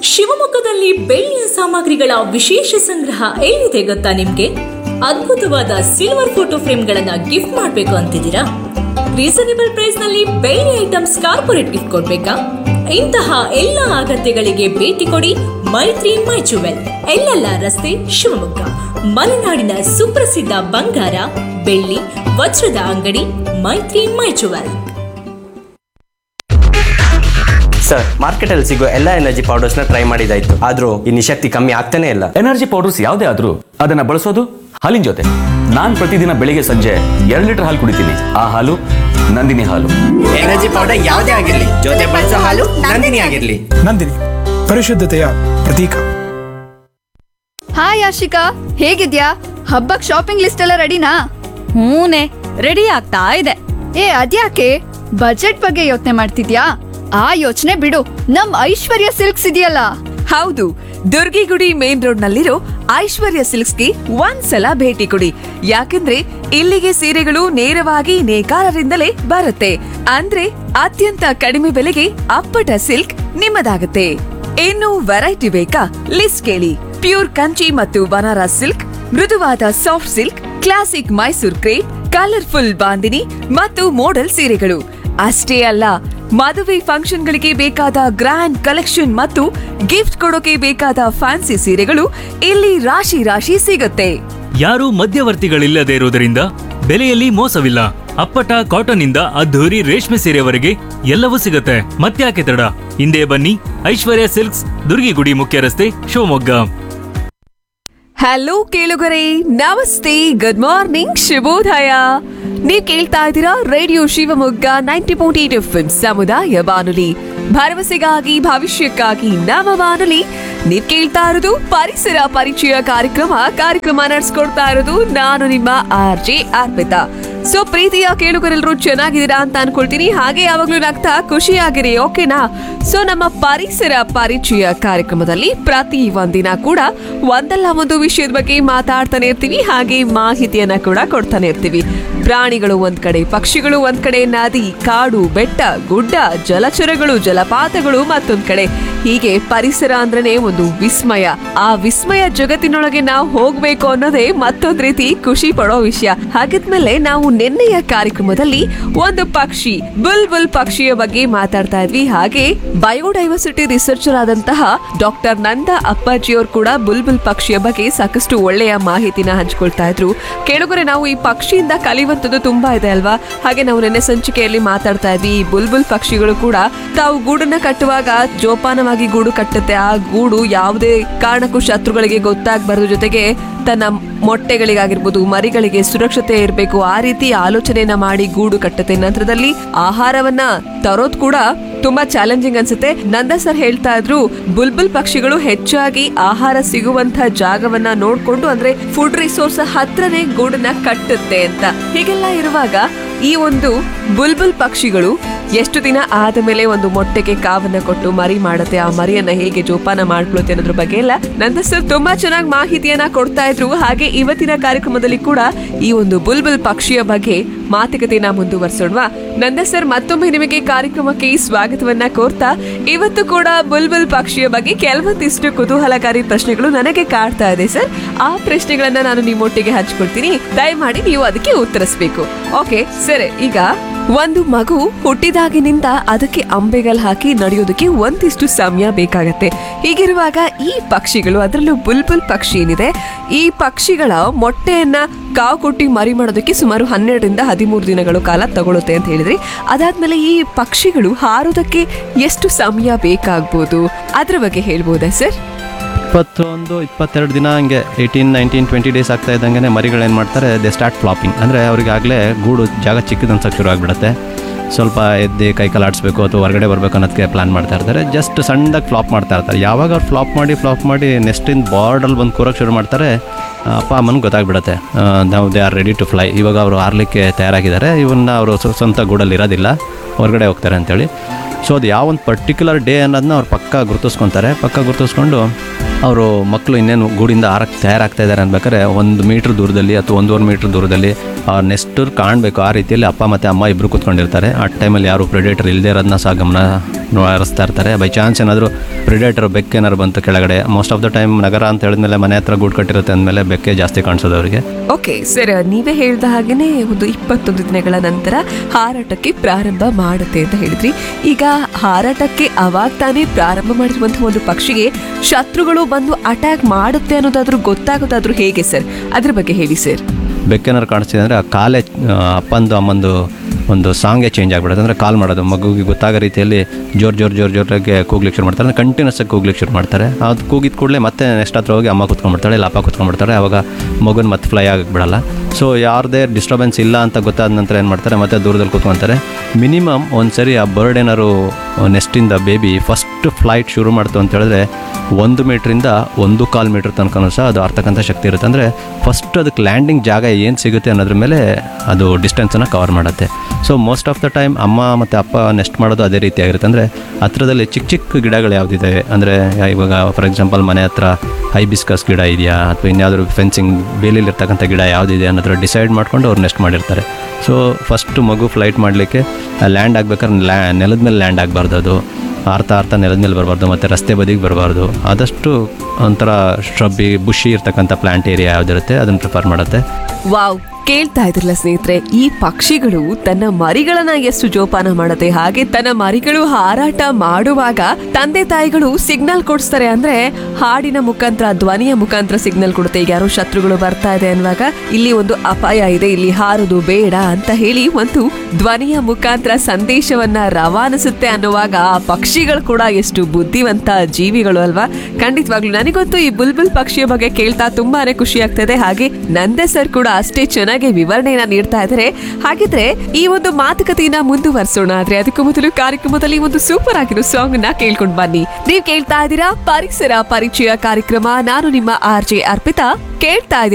ಶಿವಮೊಗ್ಗದಲ್ಲಿ ಬೆಳ್ಳಿಯ ಸಾಮಗ್ರಿಗಳ ವಿಶೇಷ ಸಂಗ್ರಹ ಎಲ್ಲಿದೆ ಗೊತ್ತಾ ನಿಮ್ಗೆ ಅದ್ಭುತವಾದ ಸಿಲ್ವರ್ ಫೋಟೋ ಫ್ರೇಮ್ಗಳನ್ನ ಗಿಫ್ಟ್ ಮಾಡಬೇಕು ಅಂತಿದ್ದೀರಾ ರೀಸನೇಬಲ್ ಪ್ರೈಸ್ ನಲ್ಲಿ ಬೆಳ್ಳಿ ಐಟಮ್ಸ್ ಕಾರ್ಪೊರೇಟ್ ಗಿಫ್ಟ್ ಕೊಡ್ಬೇಕಾ ಇಂತಹ ಎಲ್ಲ ಅಗತ್ಯಗಳಿಗೆ ಭೇಟಿ ಕೊಡಿ ಮೈತ್ರಿ ಮೈ ಜುವೆಲ್ ಎಲ್ಲೆಲ್ಲ ರಸ್ತೆ ಶಿವಮೊಗ್ಗ ಮಲೆನಾಡಿನ ಸುಪ್ರಸಿದ್ಧ ಬಂಗಾರ ಬೆಳ್ಳಿ ವಜ್ರದ ಅಂಗಡಿ ಮೈತ್ರಿ ಮೈ ಜುವೆಲ್ ಸರ್ ಮಾರ್ಕೆಟಲ್ಲಿ ಸಿಗೋ ಎಲ್ಲ ಎನರ್ಜಿ ಪೌಡರ್ಸ್ನ ಟ್ರೈ ಮಾಡಿದಾಯ್ತು ಆದ್ರೂ ಈ ನಿಶಕ್ತಿ ಕಮ್ಮಿ ಆಗ್ತಾನೆ ಇಲ್ಲ ಎನರ್ಜಿ ಪೌಡರ್ಸ್ ಯಾವುದೇ ಆದ್ರೂ ಅದನ್ನ ಬಳಸೋದು ಹಾಲಿನ ಜೊತೆ ನಾನ್ ಪ್ರತಿದಿನ ಬೆಳಿಗ್ಗೆ ಸಂಜೆ ಎರಡು ಲೀಟರ್ ಹಾಲು ಕುಡಿತೀನಿ ಆ ಹಾಲು ನಂದಿನಿ ಹಾಲು ಎನರ್ಜಿ ಪೌಡರ್ ಯಾವುದೇ ಆಗಿರ್ಲಿ ಜೊತೆ ಬಳಸೋ ಹಾಲು ನಂದಿನಿ ಆಗಿರ್ಲಿ ನಂದಿನಿ ಪರಿಶುದ್ಧತೆಯ ಪ್ರತೀಕ ಹಾಯ್ ಆಶಿಕಾ ಹೇಗಿದ್ಯಾ ಹಬ್ಬಕ್ ಶಾಪಿಂಗ್ ಲಿಸ್ಟ್ ಎಲ್ಲ ರೆಡಿನಾ ಹೂನೆ ರೆಡಿ ಆಗ್ತಾ ಇದೆ ಏ ಅದ್ಯಾಕೆ ಬಜೆಟ್ ಬಗ್ಗೆ ಯೋಚನೆ ಮಾಡ್ತಿದ್ಯಾ ಆ ಯೋಚನೆ ಬಿಡು ನಮ್ ಐಶ್ವರ್ಯ ಸಿಲ್ಕ್ಸ್ ಇದೆಯಲ್ಲ ಹೌದು ದುರ್ಗಿಗುಡಿ ಮೇನ್ ರೋಡ್ ನಲ್ಲಿರೋ ಐಶ್ವರ್ಯ ಸಿಲ್ಕ್ಸ್ಗೆ ಒಂದ್ಸಲ ಭೇಟಿ ಕೊಡಿ ಯಾಕಂದ್ರೆ ಇಲ್ಲಿಗೆ ಸೀರೆಗಳು ನೇರವಾಗಿ ನೇಕಾರರಿಂದಲೇ ಬರುತ್ತೆ ಅಂದ್ರೆ ಅತ್ಯಂತ ಕಡಿಮೆ ಬೆಲೆಗೆ ಅಪ್ಪಟ ಸಿಲ್ಕ್ ನಿಮ್ಮದಾಗುತ್ತೆ ಇನ್ನು ವೆರೈಟಿ ಬೇಕಾ ಲಿಸ್ಟ್ ಕೇಳಿ ಪ್ಯೂರ್ ಕಂಚಿ ಮತ್ತು ಬನಾರಸ್ ಸಿಲ್ಕ್ ಮೃದುವಾದ soft silk classic Mysore crepe colourful bandhani ಮತ್ತು ಮೋಡಲ್ ಸೀರೆಗಳು ಅಷ್ಟೇ ಅಲ್ಲ ಮದುವೆ ಫಂಕ್ಷನ್ಗಳಿಗೆ ಬೇಕಾದ ಗ್ರ್ಯಾಂಡ್ ಕಲೆಕ್ಷನ್ ಮತ್ತು ಗಿಫ್ಟ್ ಕೊಡೋಕೆ ಬೇಕಾದ ಫ್ಯಾನ್ಸಿ ಸೀರೆಗಳು ಇಲ್ಲಿ ರಾಶಿ ರಾಶಿ ಸಿಗುತ್ತೆ ಯಾರೂ ಮಧ್ಯವರ್ತಿಗಳಿಲ್ಲದೆ ಇರುವುದರಿಂದ ಬೆಲೆಯಲ್ಲಿ ಮೋಸವಿಲ್ಲ ಅಪ್ಪಟ ಕಾಟನ್ ಇಂದ ಅದ್ಧೂರಿ ರೇಷ್ಮೆ ಸೀರೆವರೆಗೆ ಎಲ್ಲವೂ ಸಿಗುತ್ತೆ ಮತ್ತ್ಯಾಕೆ ತಡ ಹಿಂದೆ ಬನ್ನಿ ಐಶ್ವರ್ಯ ಸಿಲ್ಕ್ಸ್ ದುರ್ಗಿಗುಡಿ ಮುಖ್ಯ ರಸ್ತೆ ಶಿವಮೊಗ್ಗ ಹಲೋ ಕೇಳುಗರೆ ನಮಸ್ತೆ ಗುಡ್ ಮಾರ್ನಿಂಗ್ ಶುಭೋದಯ ನೀವ್ ಕೇಳ್ತಾ ಇದ್ದೀರಾ radio Shivamogga ninety point eight F ಸಮುದಾಯ ಬಾನುಲಿ ಭರವಸೆಗಾಗಿ ಭವಿಷ್ಯಕ್ಕಾಗಿ ನಮ್ಮ ಬಾನುಲಿ ನೀವ್ ಕೇಳ್ತಾ ಇರೋದು ಪರಿಸರ ಪರಿಚಯ ಕಾರ್ಯಕ್ರಮ ಕಾರ್ಯಕ್ರಮ ನಡೆಸ್ಕೊಡ್ತಾ ಇರೋದು ನಾನು ನಿಮ್ಮ ಆರ್ ಜೆ ಅರ್ಪಿತಾ ಸೊ ಪ್ರೀತಿಯ ಕೇಳುಗರೆಲ್ಲರೂ ಚೆನ್ನಾಗಿದ್ದೀರಾ ಅಂತ ಅನ್ಕೊಳ್ತೀನಿ ಹಾಗೆ ಯಾವಾಗ್ಲೂ ನಗ್ತಾ ಖುಷಿಯಾಗಿರಿ ಓಕೆನಾ ಸೊ ನಮ್ಮ ಪರಿಸರ ಪರಿಚಯ ಕಾರ್ಯಕ್ರಮದಲ್ಲಿ ಪ್ರತಿ ಒಂದಿನ ಕೂಡ ಒಂದಲ್ಲ ಒಂದು ವಿಷಯದ ಬಗ್ಗೆ ಮಾತಾಡ್ತಾನೆ ಇರ್ತೀವಿ ಹಾಗೆ ಮಾಹಿತಿಯನ್ನ ಕೂಡ ಕೊಡ್ತಾನೆ ಇರ್ತೀವಿ ಪ್ರಾಣಿಗಳು ಒಂದ್ ಕಡೆ ಪಕ್ಷಿಗಳು ಒಂದ್ ಕಡೆ ನದಿ ಕಾಡು ಬೆಟ್ಟ ಗುಡ್ಡ ಜಲಚರಗಳು ಜಲಪಾತಗಳು ಮತ್ತೊಂದ್ ಕಡೆ ಹೀಗೆ ಪರಿಸರ ಅಂದ್ರೇನೆ ಒಂದು ವಿಸ್ಮಯ ಆ ವಿಸ್ಮಯ ಜಗತ್ತಿನೊಳಗೆ ನಾವು ಹೋಗ್ಬೇಕು ಅನ್ನೋದೇ ಮತ್ತೊಂದ್ ರೀತಿ ಖುಷಿ ಪಡೋ ವಿಷಯ ಹಾಗಿದ್ಮೇಲೆ ನಾವು ನಿನ್ನೆಯ ಕಾರ್ಯಕ್ರಮದಲ್ಲಿ ಒಂದು ಪಕ್ಷಿ ಬುಲ್ ಬುಲ್ ಪಕ್ಷಿಯ ಬಗ್ಗೆ ಮಾತಾಡ್ತಾ ಇದ್ವಿ ಹಾಗೆ ಬಯೋಡೈವರ್ಸಿಟಿ ರಿಸರ್ಚರ್ ಆದಂತಹ ಡಾಕ್ಟರ್ ನಂದ ಅಪ್ಪಾಜಿ ಅವರು ಕೂಡ ಬುಲ್ ಬುಲ್ ಪಕ್ಷಿಯ ಬಗ್ಗೆ ಸಾಕಷ್ಟು ಒಳ್ಳೆಯ ಮಾಹಿತಿನ ಹಂಚ್ಕೊಳ್ತಾ ಇದ್ರು ಕೇಳುಗರೆ ನಾವು ಈ ಪಕ್ಷಿಯಿಂದ ಕಲಿಯುವಂಥದ್ದು ತುಂಬಾ ಇದೆ ಅಲ್ವಾ ಹಾಗೆ ನಾವು ನಿನ್ನೆ ಸಂಚಿಕೆಯಲ್ಲಿ ಮಾತಾಡ್ತಾ ಇದ್ವಿ ಈ ಬುಲ್ ಬುಲ್ ಪಕ್ಷಿಗಳು ಕೂಡ ತಾವು ಗೂಡನ್ನ ಕಟ್ಟುವಾಗ ಜೋಪಾನವಾಗಿ ಗೂಡು ಕಟ್ಟುತ್ತೆ ಆ ಗೂಡು ಯಾವುದೇ ಕಾರಣಕ್ಕೂ ಶತ್ರುಗಳಿಗೆ ಗೊತ್ತಾಗಬಾರದು ಜೊತೆಗೆ ತನ್ನ ಮೊಟ್ಟೆಗಳಿಗಾಗಿರ್ಬೋದು ಮರಿಗಳಿಗೆ ಸುರಕ್ಷತೆ ಇರಬೇಕು ಆ ರೀತಿ ಆಲೋಚನೆಯನ್ನ ಮಾಡಿ ಗೂಡು ಕಟ್ಟುತ್ತೆ ನಂತರದಲ್ಲಿ ಆಹಾರವನ್ನ ತರೋದ್ ಕೂಡ ತುಂಬಾ ಚಾಲೆಂಜಿಂಗ್ ಅನ್ಸುತ್ತೆ ನಂದ ಸರ್ ಹೇಳ್ತಾ ಇದ್ರು ಬುಲ್ಬುಲ್ ಪಕ್ಷಿಗಳು ಹೆಚ್ಚಾಗಿ ಆಹಾರ ಸಿಗುವಂತ ಜಾಗವನ್ನ ನೋಡ್ಕೊಂಡು ಅಂದ್ರೆ ಫುಡ್ ರಿಸೋರ್ಸ್ ಹತ್ರನೇ ಗೂಡನ್ನ ಕಟ್ಟುತ್ತೆ ಅಂತ ಹೀಗೆಲ್ಲ ಇರುವಾಗ ಈ ಒಂದು ಬುಲ್ಬುಲ್ ಪಕ್ಷಿಗಳು ಎಷ್ಟು ದಿನ ಆದ ಮೇಲೆ ಒಂದು ಮೊಟ್ಟೆಗೆ ಕಾವನ್ನ ಕೊಟ್ಟು ಮರಿ ಮಾಡುತ್ತೆ ಆ ಮರಿಯನ್ನ ಹೇಗೆ ಜೋಪಾನ ಮಾಡ್ಕೊಳ್ಳುತ್ತೆ ಅನ್ನೋದ್ರ ಬಗ್ಗೆ ಎಲ್ಲ ನಂದ ಸರ್ ತುಂಬಾ ಚೆನ್ನಾಗಿ ಮಾಹಿತಿಯನ್ನ ಕೊಡ್ತಾ ಇದ್ರು ಹಾಗೆ ಇವತ್ತಿನ ಕಾರ್ಯಕ್ರಮದಲ್ಲಿ ಕೂಡ ಈ ಒಂದು ಬುಲ್ಬುಲ್ ಪಕ್ಷಿಯ ಬಗ್ಗೆ ಮಾತುಕತೆನ ಮುಂದುವರಿಸೋಣವಾ ನಂದ ಸರ್ ಮತ್ತೊಮ್ಮೆ ನಿಮಗೆ ಕಾರ್ಯಕ್ರಮಕ್ಕೆ ಸ್ವಾಗತವನ್ನ ಕೋರ್ತಾ ಇವತ್ತು ಕೂಡ ಬುಲ್ಬುಲ್ ಪಕ್ಷಿಯ ಬಗ್ಗೆ ಕೆಲವೊಂದಿಷ್ಟು ಕುತೂಹಲಕಾರಿ ಪ್ರಶ್ನೆಗಳು ನನಗೆ ಕಾಡ್ತಾ ಇದೆ ಸರ್ ಆ ಪ್ರಶ್ನೆಗಳನ್ನ ನಾನು ನಿಮ್ಮೊಟ್ಟಿಗೆ ಹಂಚ್ಕೊಳ್ತೀನಿ ದಯಮಾಡಿ ನೀವು ಅದಕ್ಕೆ ಉತ್ತರಿಸಬೇಕು ಓಕೆ ಸರಿ ಈಗ ಒಂದು ಮಗು ಹುಟ್ಟಿದಾಗಿನಿಂದ ಅದಕ್ಕೆ ಅಂಬೆಗಲ್ ಹಾಕಿ ನಡೆಯೋದಕ್ಕೆ ಒಂದಿಷ್ಟು ಸಮಯ ಬೇಕಾಗತ್ತೆ ಹೀಗಿರುವಾಗ ಈ ಪಕ್ಷಿಗಳು ಅದರಲ್ಲೂ ಬುಲ್ಬುಲ್ ಪಕ್ಷಿ ಏನಿದೆ ಈ ಪಕ್ಷಿಗಳ ಮೊಟ್ಟೆಯನ್ನ ಕಾವು ಕೊಟ್ಟಿ ಮರಿ ಮಾಡೋದಕ್ಕೆ ಸುಮಾರು ಹನ್ನೆರಡರಿಂದ ಹದಿಮೂರು ದಿನಗಳು ಕಾಲ ತಗೊಳುತ್ತೆ ಅಂತ ಹೇಳಿದ್ರಿ ಅದಾದ್ಮೇಲೆ ಈ ಪಕ್ಷಿಗಳು ಹಾರೋದಕ್ಕೆ ಎಷ್ಟು ಸಮಯ ಬೇಕಾಗ್ಬೋದು ಅದ್ರ ಬಗ್ಗೆ ಹೇಳ್ಬೋದಾ ಸರ್ ಇಪ್ಪತ್ತೊಂದು ಇಪ್ಪತ್ತೆರಡು ದಿನ ಹಂಗೆ ಏಯ್ಟೀನ್ ನೈನ್ಟೀನ್ ಟ್ವೆಂಟಿ ಡೇಸ್ ಆಗ್ತಾ ಇದ್ದಂಗೆ ಮರಿಗಳೇನು ಮಾಡ್ತಾರೆ ದೇ ಸ್ಟಾರ್ಟ್ ಫ್ಲಾಪಿಂಗ್ ಅಂದರೆ ಅವರಿಗಾಗಲೇ ಗೂಡು ಜಾಗ ಚಿಕ್ಕದು ಅನ್ಸಕ್ಕೆ ಶುರು ಆಗಿಬಿಡುತ್ತೆ ಸ್ವಲ್ಪ ಎದ್ದು ಕೈ ಕಾಲು ಆಡಿಸ್ಬೇಕು ಅಥವಾ ಹೊರಗಡೆ ಬರಬೇಕು ಅನ್ನೋದಕ್ಕೆ ಪ್ಲ್ಯಾನ್ ಮಾಡ್ತಾ ಇರ್ತಾರೆ ಜಸ್ಟ್ ಸಣ್ಣದಾಗಿ ಫ್ಲಾಪ್ ಮಾಡ್ತಾ ಇರ್ತಾರೆ ಯಾವಾಗ ಅವ್ರು ಫ್ಲಾಪ್ ಮಾಡಿ ಫ್ಲಾಪ್ ಮಾಡಿ ನೆಸ್ಟಿಂದ ಬಾರ್ಡಲ್ಲಿ ಬಂದು ಕೂರಕ್ಕೆ ಶುರು ಮಾಡ್ತಾರೆ ಆ, ಅಪ್ಪ ಅಮ್ಮನಿಗೆ ಗೊತ್ತಾಗ್ಬಿಡುತ್ತೆ ನಾವು they are ready to fly ಇವಾಗ ಅವರು ಹಾರಲಿಕ್ಕೆ ತಯಾರಾಗಿದ್ದಾರೆ ಇವನ್ನ ಅವರು ಸ್ವಂತ ಗೂಡಲ್ಲಿ ಇರೋದಿಲ್ಲ ಹೊರಗಡೆ ಹೋಗ್ತಾರೆ ಅಂತೇಳಿ ಸೊ ಅದು ಯಾವ ಒಂದು ಪರ್ಟಿಕ್ಯುಲರ್ ಡೇ ಅನ್ನೋದನ್ನ ಅವ್ರು ಪಕ್ಕ ಗುರುತಿಸ್ಕೊತಾರೆ ಪಕ್ಕ ಗುರುತಿಸ್ಕೊಂಡು ಅವರು ಮಕ್ಕಳು ಇನ್ನೇನು ಗೂಡಿಂದ ಆರಕ್ಕೆ ತಯಾರಾಗ್ತಾ ಇದ್ದಾರೆ ಅನ್ಬೇಕಾದ್ರೆ ಒಂದು ಮೀಟ್ರ್ ದೂರದಲ್ಲಿ ಅಥವಾ ಒಂದೂವರೆ ಮೀಟ್ರ್ ದೂರದಲ್ಲಿ ಆ ನೆಸ್ಟರ್ ಕಾಣಬೇಕು ಆ ರೀತಿಯಲ್ಲಿ ಅಪ್ಪ ಮತ್ತು ಅಮ್ಮ ಇಬ್ಬರು ಕೂತ್ಕೊಂಡಿರ್ತಾರೆ ಆ ಟೈಮಲ್ಲಿ ಯಾರು ಪ್ರಿಡೇಟರ್ ಇಲ್ಲದೆ ಇರೋದನ್ನ ಸಹ ಗಮನ ಹರಿಸ್ತಾ ಇರ್ತಾರೆ ಬೈ ಚಾನ್ಸ್ ಏನಾದರೂ ಪ್ರಿಡೇಟರ್ ಬೆಕ್ಕೇನಾದ್ರು ಬಂತು ಕೆಳಗಡೆ ಮೋಸ್ಟ್ ಆಫ್ ದ ಟೈಮ್ ನಗರ ಅಂತ ಹೇಳಿದ್ಮೇಲೆ ಮನೆ ಹತ್ರ ಗೂಡು ಕಟ್ಟಿರುತ್ತೆ ಅಂದಮೇಲೆ ಬೆಕ್ಕೆ ಜಾಸ್ತಿ ಕಾಣಿಸೋದು ಅವರಿಗೆ ಓಕೆ ಸರ್ ನೀವೇ ಹೇಳಿದ ಹಾಗೇನೆ ಒಂದು ಇಪ್ಪತ್ತೊಂದು ದಿನಗಳ ನಂತರ ಹಾರಾಟಕ್ಕೆ ಪ್ರಾರಂಭ ಮಾಡುತ್ತೆ ಅಂತ ಹೇಳಿದ್ರಿ ಈಗ ಹಾರಾಟಕ್ಕೆ ಅವಾಗ ತಾನೇ ಪ್ರಾರಂಭ ಮಾಡಿರುವಂತಹ ಒಂದು ಪಕ್ಷಿಗೆ ಶತ್ರುಗಳು ಬಂದು ಅಟ್ಯಾಕ್ ಮಾಡುತ್ತೆ ಅನ್ನೋದಾದ್ರೂ ಗೊತ್ತಾಗೋದಾದ್ರೂ ಹೇಗೆ ಸರ್ ಅದ್ರ ಬಗ್ಗೆ ಹೇಳಿ ಸರ್ ಬೆಕ್ಕೇನಾದ್ರು ಕಾಣಿಸ್ತಿದೆ ಅಂದರೆ ಆ ಕಾಲೇ ಆ, ಅಪ್ಪಂದು ಅಮ್ಮಂದು ಒಂದು ಸಾಂಗೇ ಚೇಂಜ್ ಆಗಿಬಿಡುತ್ತೆ ಅಂದರೆ ಕಾಲ್ ಮಾಡೋದು ಮಗುವಿಗೆ ಗೊತ್ತಾಗೋ ರೀತಿಯಲ್ಲಿ ಜೋರು ಜೋರು ಜೋರು ಜೋರಾಗಿ ಕೂಗ್ಲಿಕ್ಕೆ ಶುರು ಮಾಡ್ತಾರೆ ಅಂದರೆ ಕಂಟಿನ್ಯೂಸ್ ಆಗಿ ಕೂಗ್ಲಿಕ್ಕೆ ಶುರು ಮಾಡ್ತಾರೆ ಅದು ಕೂಗಿದ ಕೂಡಲೇ ಮತ್ತೆ ನೆಕ್ಸ್ಟ್ ಹತ್ರ ಹೋಗಿ ಅಮ್ಮ ಕುತ್ಕೊಂಡ್ಬಿಡ್ತಾಳೆ ಇಲ್ಲ ಅಪ್ಪ ಕುತ್ಕೊಂಡ್ಬಿಡ್ತಾರೆ ಅವಾಗ ಮಗುನ ಮತ್ತೆ ಫ್ಲೈ ಆಗಿಬಿಡಲ್ಲ ಸೊ ಯಾರದೇ ಡಿಸ್ಟರ್ಬೆನ್ಸ್ ಇಲ್ಲ ಅಂತ ಗೊತ್ತಾದ ನಂತರ ಏನು ಮಾಡ್ತಾರೆ ಮತ್ತೆ ದೂರದಲ್ಲಿ ಕೂತ್ಕೊಂತಾರೆ ಮಿನಿಮಮ್ ಒಂದು ಸರಿ ಆ ಬರ್ಡ್ ಏನಾದ್ರು ನೆಸ್ಟಿಂದ ಬೇಬಿ ಫಸ್ಟ್ ಫ್ಲೈಟ್ ಶುರು ಮಾಡ್ತು ಅಂತ ಹೇಳಿದ್ರೆ ಒಂದು ಮೀಟ್ರಿಂದ ಒಂದು ಕಾಲು ಮೀಟ್ರ್ ತನಕನೂ ಸಹ ಅದು ಅರ್ತಕ್ಕಂಥ ಶಕ್ತಿ ಇರುತ್ತೆ ಅಂದರೆ ಫಸ್ಟ್ ಅದಕ್ಕೆ ಲ್ಯಾಂಡಿಂಗ್ ಜಾಗ ಏನು ಸಿಗುತ್ತೆ ಅನ್ನೋದ್ರ ಮೇಲೆ ಅದು ಡಿಸ್ಟೆನ್ಸನ್ನು ಕವರ್ ಮಾಡುತ್ತೆ so most of the time ಅಮ್ಮ ಮತ್ತು ಅಪ್ಪ ನೆಸ್ಟ್ ಮಾಡೋದು ಅದೇ ರೀತಿಯಾಗಿರುತ್ತೆ ಅಂದರೆ ಹತ್ರದಲ್ಲಿ ಚಿಕ್ಕ ಚಿಕ್ಕ ಗಿಡಗಳು ಯಾವುದಿದ್ದಾವೆ ಅಂದರೆ ಇವಾಗ ಫಾರ್ ಎಕ್ಸಾಂಪಲ್ ಮನೆ ಹತ್ರ ಹೈಬಿಸ್ಕಸ್ ಗಿಡ ಇದೆಯಾ ಅಥವಾ ಇನ್ಯಾವುದಾದ್ರು ಫೆನ್ಸಿಂಗ್ ಬೇಲಿಲಿರ್ತಕ್ಕಂಥ ಗಿಡ ಯಾವುದಿದೆ ಅನ್ನೋದ್ರ ಡಿಸೈಡ್ ಮಾಡ್ಕೊಂಡು ಅವ್ರು ನೆಸ್ಟ್ ಮಾಡಿರ್ತಾರೆ ಸೊ ಫಸ್ಟ್ ಮಗು ಫ್ಲೈಟ್ ಮಾಡಲಿಕ್ಕೆ ಲ್ಯಾಂಡ್ ಆಗ್ಬೇಕಾದ್ರೆ ಲ್ಯಾ ನೆಲದ ಮೇಲೆ ಲ್ಯಾಂಡ್ ಆಗಬಾರ್ದು ಅದು ಆರ್ತಾ ಆರ್ತಾ ನೆಲದ ಮೇಲೆ ಬರಬಾರ್ದು ಮತ್ತು ರಸ್ತೆ ಬದಿಗೆ ಬರಬಾರ್ದು ಆದಷ್ಟು ಒಂಥರ ಶ್ರಬ್ಬಿ ಬುಷಿ ಇರ್ತಕ್ಕಂಥ ಪ್ಲಾಂಟ್ ಏರಿಯಾ ಯಾವುದಿರುತ್ತೆ ಅದನ್ನು ಪ್ರಿಫರ್ ಮಾಡುತ್ತೆ ವಾವ್ ಕೇಳ್ತಾ ಇದ್ರಲ್ಲ ಸ್ನೇಹಿತರೆ ಈ ಪಕ್ಷಿಗಳು ತನ್ನ ಮರಿಗಳನ್ನ ಎಷ್ಟು ಜೋಪಾನ ಮಾಡುತ್ತೆ ಹಾಗೆ ತನ್ನ ಮರಿಗಳು ಹಾರಾಟ ಮಾಡುವಾಗ ತಂದೆ ತಾಯಿಗಳು ಸಿಗ್ನಲ್ ಕೊಡಿಸ್ತಾರೆ ಅಂದ್ರೆ ಹಾಡಿನ ಮುಖಾಂತರ ಧ್ವನಿಯ ಮುಖಾಂತರ ಸಿಗ್ನಲ್ ಕೊಡುತ್ತೆ ಈಗ ಯಾರೋ ಶತ್ರುಗಳು ಬರ್ತಾ ಇದೆ ಅನ್ನುವಾಗ ಇಲ್ಲಿ ಒಂದು ಅಪಾಯ ಇದೆ ಇಲ್ಲಿ ಹಾರುದು ಬೇಡ ಅಂತ ಹೇಳಿ ಒಂದು ಧ್ವನಿಯ ಮುಖಾಂತರ ಸಂದೇಶವನ್ನ ರವಾನಿಸುತ್ತೆ ಅನ್ನುವಾಗ ಆ ಪಕ್ಷಿಗಳು ಕೂಡ ಎಷ್ಟು ಬುದ್ಧಿವಂತ ಜೀವಿಗಳು ಅಲ್ವಾ ಖಂಡಿತವಾಗ್ಲೂ ನನಗಂತೂ ಈ ಬುಲ್ಬುಲ್ ಪಕ್ಷಿಯ ಬಗ್ಗೆ ಕೇಳ್ತಾ ತುಂಬಾನೇ ಖುಷಿ ಆಗ್ತದೆ ಹಾಗೆ ನಂದೆ ಸರ್ ಕೂಡ ಅಷ್ಟೇ ಚೆನ್ನಾಗಿ ವಿವರಣೆಯನ್ನ ನೀಡ್ತಾ ಇದ್ದಾರೆ ಹಾಗಿದ್ರೆ ಈ ಒಂದು ಮಾತುಕತೆಯನ್ನ ಮುಂದುವರಿಸೋಣ ಆದ್ರೆ ಅದಕ್ಕೂ ಮೊದಲು ಕಾರ್ಯಕ್ರಮದಲ್ಲಿ ಒಂದು ಸೂಪರ್ ಆಗಿರೋ ಸಾಂಗ್ ನ ಕೇಳ್ಕೊಂಡು ಬನ್ನಿ ನೀವ್ ಕೇಳ್ತಾ ಇದ್ದೀರಾ ಪರಿಸರ ಪರಿಚಯ ಕಾರ್ಯಕ್ರಮ ನಾನು ನಿಮ್ಮ ಆರ್ ಜೆ ಅರ್ಪಿತಾ ಕೇಳ್ತಾ ಇದ್ದೀರಾ